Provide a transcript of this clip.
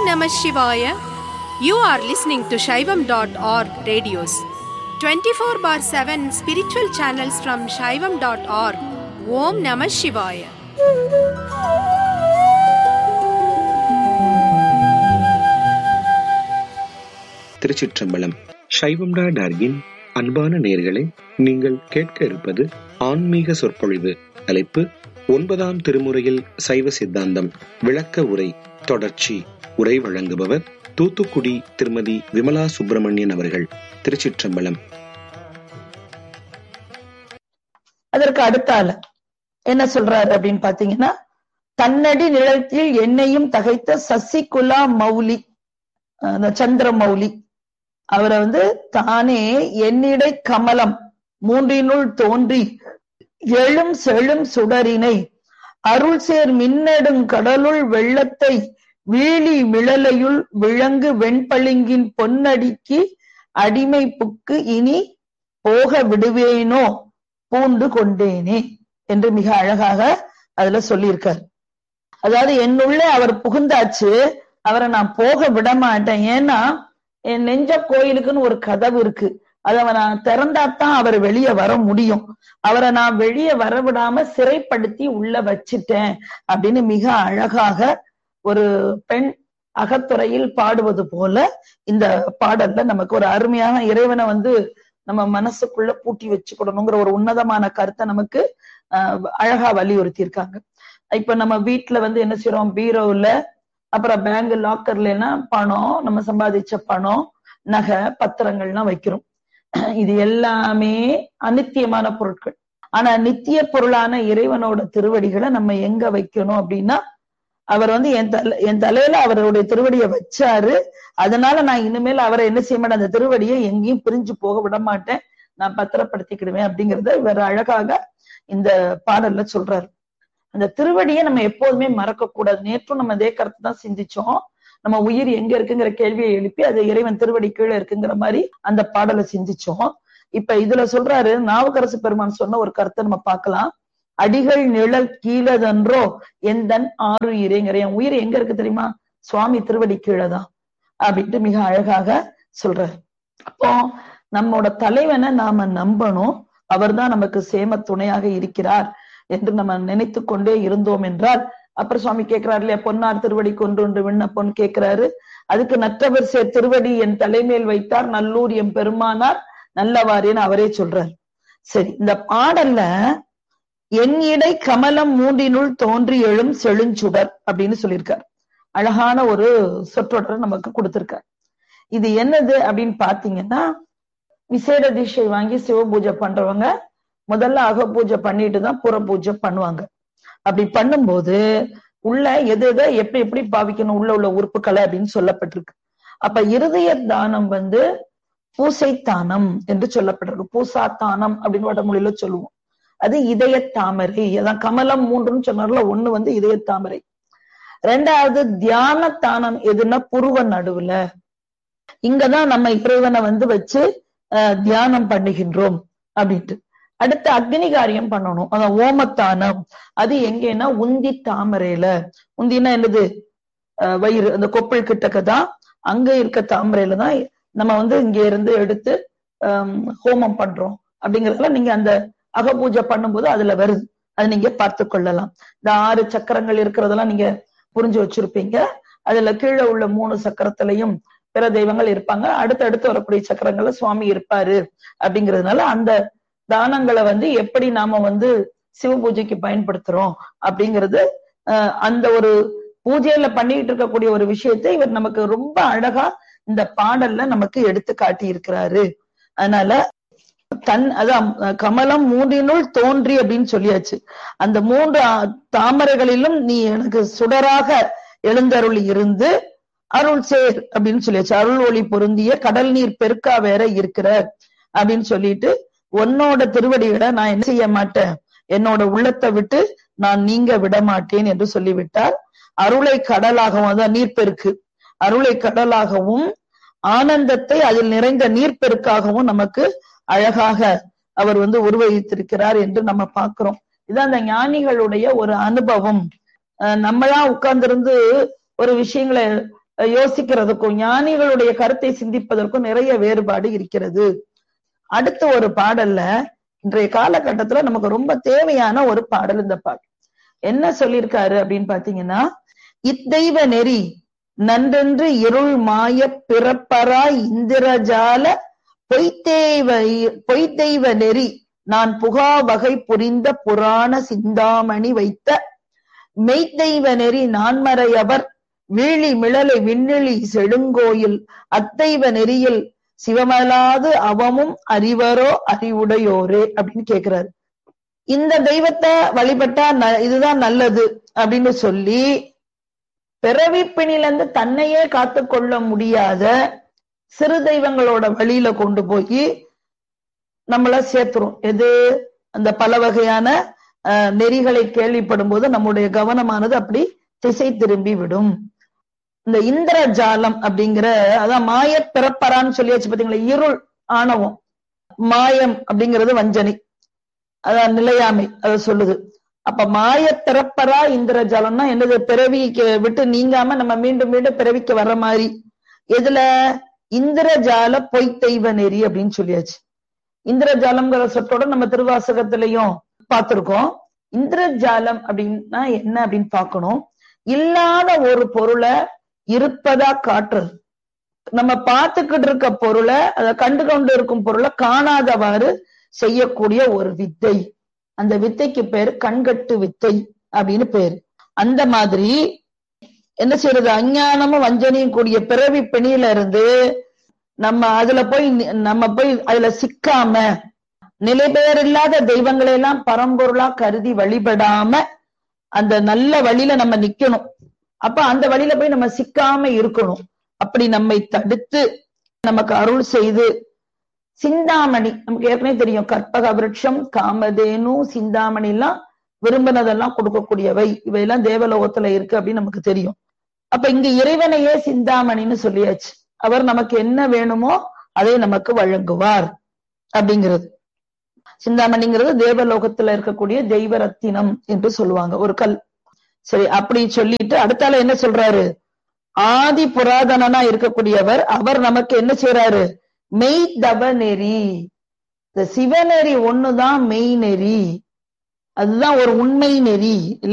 Namah Shivaya. You are listening to Shaivam.org radios. 24 bar 7 spiritual channels from Shaivam.org. Om Namah Shivaya. திருச்சிற்றம்பலம் சைவம்டா டார்கின் அன்பான நேர்களே நீங்கள் கேட்க இருப்பது ஆன்மீக சொற்பொழிவு தலைப்பு ஒன்பதாம் திருமுறையில் சைவ சித்தாந்தம் விளக்க உரை தொடர்ச்சி உரை வழங்குபவர் தூத்துக்குடி திருமதி விமலா சுப்பிரமணியன் அவர்கள் திருச்சிற்றம்பலம் அதற்கு அடுத்தால என்ன சொல்றாரு அப்படின்னு பாத்தீங்கன்னா தன்னடி நிலத்தில் என்னையும் தகைத்த சசிகுலா மௌலி அந்த சந்திர மௌலி அவரை வந்து தானே என்னிடை கமலம் மூன்றினுள் தோன்றி எழும் செழும் சுடரினை அருள் சேர் மின்னடும் கடலுள் வெள்ளத்தை வீழி மிளலையுள் விளங்கு வெண்பளிங்கின் பொன்னடிக்கு அடிமை புக்கு இனி போக விடுவேனோ பூண்டு கொண்டேனே என்று மிக அழகாக அதுல சொல்லியிருக்கார் அதாவது என்னுள்ள அவர் புகுந்தாச்சு அவரை நான் போக விட மாட்டேன் ஏன்னா என் நெஞ்ச கோயிலுக்குன்னு ஒரு கதவு இருக்கு அதை நான் திறந்தாத்தான் அவர் வெளியே வர முடியும் அவரை நான் வெளியே வர விடாம சிறைப்படுத்தி உள்ள வச்சிட்டேன் அப்படின்னு மிக அழகாக ஒரு பெண் அகத்துறையில் பாடுவது போல இந்த பாடல்ல நமக்கு ஒரு அருமையான இறைவனை வந்து நம்ம மனசுக்குள்ள பூட்டி வச்சுக்கணுங்கிற ஒரு உன்னதமான கருத்தை நமக்கு ஆஹ் அழகா வலியுறுத்தி இருக்காங்க இப்ப நம்ம வீட்டுல வந்து என்ன செய்யறோம் பீரோவுல அப்புறம் பேங்க் லாக்கர்ல எல்லாம் பணம் நம்ம சம்பாதிச்ச பணம் நகை பத்திரங்கள்லாம் வைக்கிறோம் இது எல்லாமே அனித்தியமான பொருட்கள் ஆனா நித்திய பொருளான இறைவனோட திருவடிகளை நம்ம எங்க வைக்கணும் அப்படின்னா அவர் வந்து என் தலை என் தலையில அவருடைய திருவடியை வச்சாரு அதனால நான் இனிமேல் அவரை என்ன செய்ய மாட்டேன் அந்த திருவடியை எங்கேயும் பிரிஞ்சு போக விட மாட்டேன் நான் பத்திரப்படுத்திக்கிடுவேன் அப்படிங்கறத இவர் அழகாக இந்த பாடல்ல சொல்றாரு அந்த திருவடியை நம்ம எப்போதுமே மறக்க கூடாது நேற்றும் நம்ம அதே கருத்து தான் சிந்திச்சோம் நம்ம உயிர் எங்க இருக்குங்கிற கேள்வியை எழுப்பி அது இறைவன் திருவடி கீழே இருக்குங்கிற மாதிரி அந்த பாடலை சிந்திச்சோம் இப்ப இதுல சொல்றாரு நாவுக்கரசு பெருமான் சொன்ன ஒரு கருத்தை நம்ம பார்க்கலாம் அடிகள் நிழல் கீழதன்றோ எந்தன் ஆறு இறைங்கிற என் உயிர் எங்க இருக்கு தெரியுமா சுவாமி திருவடி கீழதான் அப்படின்ட்டு மிக அழகாக சொல்றாரு அப்போ நம்மோட தலைவனை நாம நம்பணும் அவர்தான் நமக்கு சேம துணையாக இருக்கிறார் என்று நம்ம நினைத்து கொண்டே இருந்தோம் என்றால் அப்புறம் சுவாமி கேட்கிறாரு இல்லையா பொன்னார் திருவடி கொன்று விண்ணப்பம் கேட்கிறாரு அதுக்கு நற்றவர் சே திருவடி என் தலைமையில் வைத்தார் நல்லூர் எம் பெருமானார் நல்லவாறேன்னு அவரே சொல்றார் சரி இந்த பாடல்ல என் இடை கமலம் மூன்றினுள் தோன்றி எழும் செழுஞ்சுடர் அப்படின்னு சொல்லியிருக்கார் அழகான ஒரு சொற்றொடர் நமக்கு கொடுத்திருக்கார் இது என்னது அப்படின்னு பாத்தீங்கன்னா விசேட தீட்சை வாங்கி சிவ பூஜை பண்றவங்க முதல்ல அக பூஜை பண்ணிட்டு தான் புற பூஜை பண்ணுவாங்க அப்படி பண்ணும்போது உள்ள எது எதை எப்படி எப்படி பாவிக்கணும் உள்ள உள்ள உறுப்புகளை அப்படின்னு சொல்லப்பட்டிருக்கு அப்ப இருதய தானம் வந்து பூசை தானம் என்று சொல்லப்பட்டிருக்கு பூசா தானம் அப்படின்னு வடமொழியில சொல்லுவோம் அது இதய தாமரை அதான் கமலம் மூன்றுன்னு சொன்னார்ல ஒண்ணு வந்து இதய தாமரை ரெண்டாவது தியான தானம் எதுன்னா புருவ நடுவுல இங்கதான் நம்ம இறைவனை வந்து வச்சு தியானம் பண்ணுகின்றோம் அப்படின்ட்டு அடுத்து அக்னி காரியம் பண்ணணும் அதான் ஓமத்தானம் அது எங்கன்னா உந்தி தாமரையில உந்தினா என்னது வயிறு அந்த கொப்பள் கிட்டக்கதான் அங்க இருக்க தாமரையில தான் நம்ம வந்து இங்க இருந்து எடுத்து ஹோமம் பண்றோம் அப்படிங்கறதுல நீங்க அந்த அகபூஜை பண்ணும்போது அதுல வருது அது நீங்க பார்த்து கொள்ளலாம் இந்த ஆறு சக்கரங்கள் இருக்கிறதெல்லாம் நீங்க புரிஞ்சு வச்சிருப்பீங்க அதுல கீழே உள்ள மூணு சக்கரத்திலையும் பிற தெய்வங்கள் இருப்பாங்க அடுத்தடுத்து வரக்கூடிய சக்கரங்கள்ல சுவாமி இருப்பாரு அப்படிங்கிறதுனால அந்த தானங்களை வந்து எப்படி நாம வந்து சிவ பூஜைக்கு பயன்படுத்துறோம் அப்படிங்கிறது அந்த ஒரு பூஜையில பண்ணிட்டு இருக்கக்கூடிய ஒரு விஷயத்தை இவர் நமக்கு ரொம்ப அழகா இந்த பாடல்ல நமக்கு எடுத்து காட்டி இருக்கிறாரு அதனால தன் அதான் கமலம் மூன்றினுள் தோன்றி அப்படின்னு சொல்லியாச்சு அந்த மூன்று தாமரைகளிலும் நீ எனக்கு சுடராக எழுந்தருள் இருந்து அருள் சேர் அப்படின்னு சொல்லியாச்சு அருள் ஒளி பொருந்திய கடல் நீர் பெருக்கா வேற இருக்கிற அப்படின்னு சொல்லிட்டு உன்னோட திருவடியிட நான் என்ன செய்ய மாட்டேன் என்னோட உள்ளத்தை விட்டு நான் நீங்க விட மாட்டேன் என்று சொல்லிவிட்டார் அருளை கடலாகவும் அதான் நீர்ப்பெருக்கு அருளை கடலாகவும் ஆனந்தத்தை அதில் நிறைந்த நீர்ப்பெருக்காகவும் நமக்கு அழகாக அவர் வந்து உருவகித்திருக்கிறார் என்று நம்ம பார்க்கிறோம் இதான் அந்த ஞானிகளுடைய ஒரு அனுபவம் நம்மளா உட்கார்ந்திருந்து ஒரு விஷயங்களை அஹ், யோசிக்கிறதுக்கும் ஞானிகளுடைய கருத்தை சிந்திப்பதற்கும் நிறைய வேறுபாடு இருக்கிறது அடுத்த ஒரு பாடல்ல இன்றைய காலகட்டத்துல நமக்கு ரொம்ப தேவையான ஒரு பாடல் இந்த பாடல் என்ன சொல்லியிருக்காரு அப்படின்னு பாத்தீங்கன்னா இத்தெய்வ நெறி நன்றென்று இருள் மாய பிறப்பராய் இந்திரஜால பொய்த்தெய்வ பொய்த்தெய்வ நெறி நான் புகா வகை புரிந்த புராண சிந்தாமணி வைத்த மெய்த்தெய்வ நெறி நான்மறையவர் வீழி மிளலை விண்ணிழி செழுங்கோயில் அத்தைவ நெறியில் சிவமலாது அவமும் அறிவரோ அறிவுடையோரே அப்படின்னு கேக்குறாரு இந்த தெய்வத்தை வழிபட்டா ந- இதுதான் நல்லது அப்படின்னு சொல்லி பிறவிப்பிணிலிருந்து தன்னையே காத்துக்கொள்ள முடியாத சிறு தெய்வங்களோட வழியில கொண்டு போய் நம்மள சேர்த்துரும் எது அந்த பல வகையான அஹ், நெறிகளை கேள்விப்படும் போது நம்முடைய கவனமானது அப்படி திசை திரும்பி விடும் இந்த இந்திரஜாலம் அப்படிங்கிற அதான் மாய பிறப்பரான்னு சொல்லியாச்சு பாத்தீங்களா இருள் ஆணவம் மாயம் அப்படிங்கிறது வஞ்சனை அதான் நிலையாமை அதை சொல்லுது அப்ப மாய பிறப்பரா இந்திரஜாலம்னா என்னது பிறவிக்கு விட்டு நீங்காம நம்ம மீண்டும் மீண்டும் பிறவிக்கு வர்ற மாதிரி எதுல இந்திரஜால பொய் தெய்வ நெறி அப்படின்னு சொல்லியாச்சு இந்திரஜாலம்ங்கிற சொற்றோட நம்ம திருவாசகத்திலையும் பார்த்திருக்கோம் இந்திரஜாலம் அப்படின்னா என்ன அப்படின்னு பார்க்கணும் இல்லாத ஒரு பொருளை இருப்பதா காட்டுறது நம்ம பார்த்துக்கிட்டு இருக்க பொருளை அதை கண்டு கொண்டு இருக்கும் பொருளை காணாதவாறு செய்யக்கூடிய ஒரு வித்தை அந்த வித்தைக்கு பேரு கண்கட்டு வித்தை அப்படின்னு பேரு அந்த மாதிரி என்ன செய்யறது அஞ்ஞானமும் வஞ்சனையும் கூடிய பிறவி பிணியில இருந்து நம்ம அதுல போய் நி- நம்ம போய் அதுல சிக்காம நிலை பெயர் இல்லாத தெய்வங்களை எல்லாம் பரம்பொருளா கருதி வழிபடாம அந்த நல்ல வழியில நம்ம நிக்கணும் அப்ப அந்த வழியில போய் நம்ம சிக்காம இருக்கணும் அப்படி நம்மை தடுத்து நமக்கு அருள் செய்து சிந்தாமணி நமக்கு ஏற்கனவே தெரியும் கற்பக விருட்சம் காமதேனு சிந்தாமணி எல்லாம் விரும்பினதெல்லாம் கொடுக்கக்கூடியவை இவையெல்லாம் தேவலோகத்துல இருக்கு அப்படின்னு நமக்கு தெரியும் அப்ப இங்க இறைவனையே சிந்தாமணின்னு சொல்லியாச்சு அவர் நமக்கு என்ன வேணுமோ அதை நமக்கு வழங்குவார் அப்படிங்கிறது சிந்தாமணிங்கிறது தேவலோகத்துல இருக்கக்கூடிய தெய்வ ரத்தினம் என்று சொல்லுவாங்க ஒரு கல் சரி அப்படி சொல்லிட்டு அடுத்தால என்ன சொல்றாரு ஆதி புராதனனா இருக்கக்கூடியவர் அவர் நமக்கு என்ன செய்யறாரு மெய் தவ நெறி இந்த சிவநெறி ஒண்ணுதான் மெய் நெறி அதுதான் ஒரு உண்மை நெறி